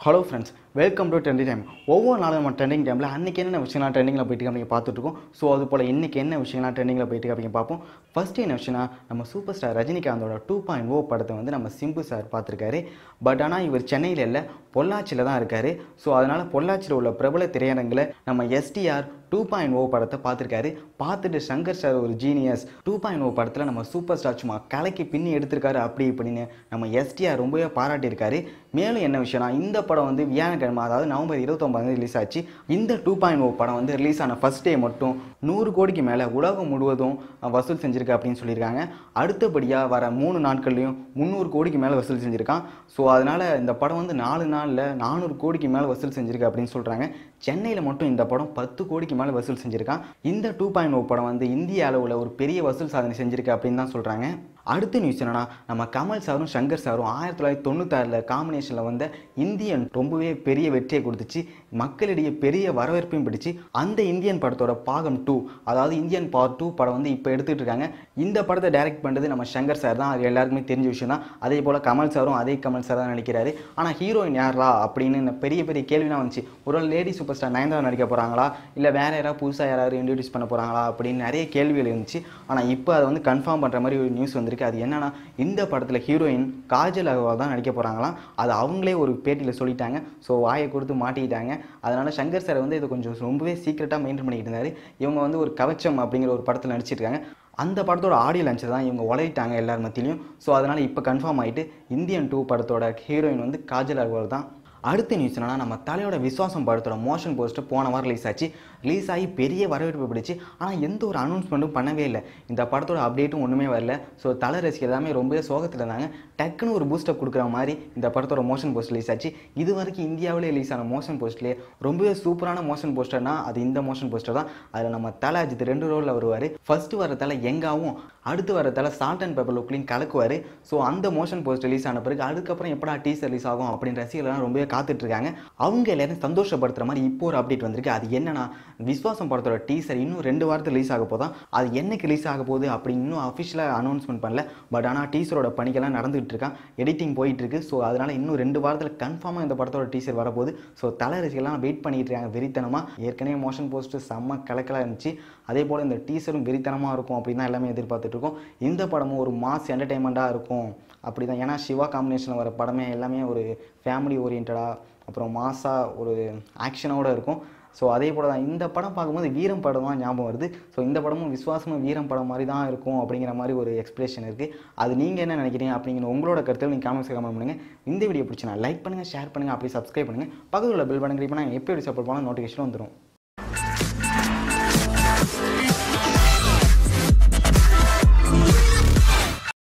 hello friends welcome to trending time ஒவ்வொரு நாளும் நம்ம ட்ரெண்டிங் டைமில் அன்றைக்கி என்னென்ன விஷயம்லாம் ட்ரெண்டிங்கில் போயிட்டு அப்படிங்க பார்த்துட்ருக்கோம் ஸோ அது போல் இன்றைக்கி என்ன விஷயம்லாம் ட்ரெண்டிங்கில் போயிட்டு அப்படிங்க பார்ப்போம் ஃபஸ்ட்டு என்ன விஷயம்னா நம்ம சூப்பர் ஸ்டார் ரஜினிகாந்தோட டூ பாயிண்ட் ஓ படத்தை வந்து நம்ம சிம்பு சார் பார்த்துருக்காரு பட் ஆனால் இவர் சென்னையில் இல்லை பொள்ளாச்சியில் தான் இருக்கார் ஸோ அதனால் பொள்ளாச்சியில் உள்ள பிரபல திரையரங்கில் நம்ம எஸ்டிஆர் டூ பாயிண்ட் ஓ படத்தை பார்த்துருக்காரு பார்த்துட்டு சங்கர் சார் ஒரு ஜீனியஸ் டூ பாயிண்ட் ஓ படத்தில் நம்ம சூப்பர் ஸ்டார் சும்மா கலைக்கு பின்னி எடுத்திருக்காரு அப்படி இப்படின்னு நம்ம எஸ்டிஆர் ரொம்பவே பாராட்டியிருக்காரு மேலும் என்ன விஷயம்னா இந்த படம் வந்து வியாழக்கிழமை அதாவது நவம்பர் இருபத்தொம்பது ரிலீஸ் ஆச்சு இந்த டூ பாயிண்ட் ஓ படம் வந்து ரிலீஸ் ஆன ஃபர்ஸ்ட் டே மட்டும் நூறு கோடிக்கு மேலே உலகம் முழுவதும் வசூல் செஞ்சிருக்கு அப்படின்னு சொல்லியிருக்காங்க அடுத்தபடியாக வர மூணு நாட்கள்லையும் முந்நூறு கோடிக்கு மேலே வசூல் செஞ்சுருக்கான் ஸோ அதனால் இந்த படம் வந்து நாலு நாளில் நானூறு கோடிக்கு மேலே வசூல் செஞ்சிருக்கு அப்படின்னு சொல்கிறாங்க சென்னையில் மட்டும் இந்த படம் பத்து கோடிக்கு மேலே வசூல் செஞ்சுருக்கான் இந்த டூ பாயிண்ட் ஓ படம் வந்து இந்திய அளவில் ஒரு பெரிய வசூல் சாதனை செஞ்சிருக்கு அப்படின்னு தான் சொல்கிறாங்க அடுத்த நியூஸ் என்னன்னா நம்ம கமல் சாரும் சங்கர் சாரும் ஆயிரத்தி தொள்ளாயிரத்தி தொண்ணூத்தாறில் காம்பினேஷனில் வந்த இந்தியன் ரொம்பவே பெரிய வெற்றியை கொடுத்துச்சு மக்களிடையே பெரிய வரவேற்பையும் பிடிச்சு அந்த இந்தியன் படத்தோட பாகம் டூ அதாவது இந்தியன் பார்ட் டூ படம் வந்து இப்போ எடுத்துகிட்டு இருக்காங்க இந்த படத்தை டைரக்ட் பண்ணுறது நம்ம சங்கர் சார் தான் அது எல்லாருக்குமே தெரிஞ்ச விஷயம் தான் அதே போல் கமல் சாரும் அதே கமல் சார் தான் நடிக்கிறாரு ஆனால் ஹீரோயின் யாரா அப்படின்னு பெரிய பெரிய கேள்விலாம் வந்துச்சு ஒரு லேடி சூப்பர் ஸ்டார் நயன்தாரா நடிக்க போகிறாங்களா இல்லை வேற யாராவது புதுசாக யாராவது இன்ட்ரடியூஸ் பண்ண போகிறாங்களா அப்படின்னு நிறைய கேள்விகள் இருந்துச்சு ஆனால் இப்போ அதை வந்து கன்ஃபார்ம் பண்ணுற மாதிரி ஒரு நியூஸ் வந்திருக்கு அது என்னன்னா இந்த படத்தில் ஹீரோயின் காஜல் அகர்வால் தான் நடிக்க போகிறாங்களாம் அது அவங்களே ஒரு பேட்டியில் சொல்லிட்டாங்க ஸோ வாயை கொடுத்து மாட்டிக்கிட்டாங்க அதனால் சங்கர் சார் வந்து இதை கொஞ்சம் ரொம்பவே சீக்கிரட்டாக மெயின்டைன் பண்ணிக்கிட்டு இருந்தார் இவங்க வந்து ஒரு கவச்சம் அப்படிங்கிற ஒரு படத்தில் நடிச்சிருக்காங்க அந்த படத்தோட ஆடியோ லான்ச்சு தான் இவங்க உழையிட்டாங்க எல்லார் மத்தியிலையும் ஸோ அதனால் இப்போ கன்ஃபார்ம் ஆகிட்டு இந்தியன் டூ படத்தோட ஹீரோயின் வந்து காஜல் அகர்வால் தான் அடுத்த நியூஸ் என்னன்னா நம்ம தலையோட விஸ்வாசம் படத்தோட மோஷன் போஸ்டர் போன வாரம் ரிலீஸ் ஆச்சு ரிலீஸ் ஆகி பெரிய வரவேற்பு பிடிச்சி ஆனால் எந்த ஒரு அனௌன்ஸ்மெண்ட்டும் பண்ணவே இல்லை இந்த படத்தோட அப்டேட்டும் ஒன்றுமே வரல ஸோ தலை ரசிகர் எல்லாமே ரொம்பவே சோகத்தில் இருந்தாங்க டக்குன்னு ஒரு பூஸ்டப் கொடுக்குற மாதிரி இந்த படத்தோட மோஷன் போஸ்ட் ரிலீஸ் ஆச்சு இது வரைக்கும் இந்தியாவிலே ரிலீஸ் ஆன மோஷன் போஸ்ட்லேயே ரொம்பவே சூப்பரான மோஷன் போஸ்டர்னா அது இந்த மோஷன் போஸ்டர் தான் அதில் நம்ம தலை அஜித் ரெண்டு ரோலில் வருவார் ஃபர்ஸ்ட் வர தலை எங்காவும் அடுத்து வர தலை சால்ட் அண்ட் பேப்பர் லுக்லையும் கலக்குவார் ஸோ அந்த மோஷன் போஸ்ட் ரிலீஸ் ஆன பிறகு அதுக்கப்புறம் எப்படா டீசர் ரிலீஸ் ஆகும் அப்படின்னு ரசிகர்கள்லாம் ரொம்பவே காத்துட்டு இருக்காங்க அவங்க எல்லாரும் சந்தோஷப்படுத்துற மாதிரி இப்போ ஒரு அப்டேட் வந்திருக்கு அது என்னன்னா விஸ்வாசம் படத்தோட டீசர் இன்னும் ரெண்டு வாரத்தில் ரிலீஸ் ஆக போதான் அது என்னைக்கு ரிலீஸ் ஆக போகுது அப்படின்னு இன்னும் அஃபிஷியலாக அனௌன்ஸ்மெண்ட் பண்ணல பட் ஆனால் டீசரோட பணிகள்லாம் நடந்துகிட்டு இருக்கான் எடிட்டிங் போயிட்டு இருக்கு ஸோ அதனால இன்னும் ரெண்டு வாரத்தில் கன்ஃபார்மாக இந்த படத்தோட டீசர் வரப்போகுது ஸோ தலை ரசிகர்லாம் வெயிட் பண்ணிட்டு இருக்காங்க வெறித்தனமாக ஏற்கனவே மோஷன் போஸ்ட் செம்ம கலக்கலாக இருந்துச்சு அதே போல் இந்த டீசரும் வெறித்தனமாக இருக்கும் அப்படின்னு தான் எல்லாமே எதிர்பார்த்துட்டு இருக்கோம் இந்த படமும் ஒரு மாஸ் என்டர்டைன்மெண்ட்டாக இருக்கும் அப்படி தான் ஏன்னா சிவா காம்பினேஷனில் வர படமே எல்லாமே ஒரு ஃபேமிலி ஓரியன்டாக அப்புறம் மாஸாக ஒரு ஆக்ஷனோடு இருக்கும் ஸோ அதே போல் தான் இந்த படம் பார்க்கும்போது வீரம் படம் தான் ஞாபகம் வருது ஸோ இந்த படமும் விசுவாசமும் வீரம் படம் மாதிரி தான் இருக்கும் அப்படிங்கிற மாதிரி ஒரு எக்ஸ்பிரேஷன் இருக்குது அது நீங்கள் என்ன நினைக்கிறீங்க அப்படிங்கிற உங்களோட கருத்துகள் நீங்கள் காமெண்ட்ஸ் கமெண்ட் பண்ணுங்கள் இந்த வீடியோ பிடிச்சினா லைக் பண்ணுங்கள் ஷேர் பண்ணுங்கள் அப்படி சப்ஸ்கிரைப் பண்ணுங்கள் பக்கத்தில் உள்ள பில் பண்ணுங்க இப்போ நான் எப்படி சப்போர்ட் பண்ணால் நோட்டிஃபிகேஷன் வந்துடும்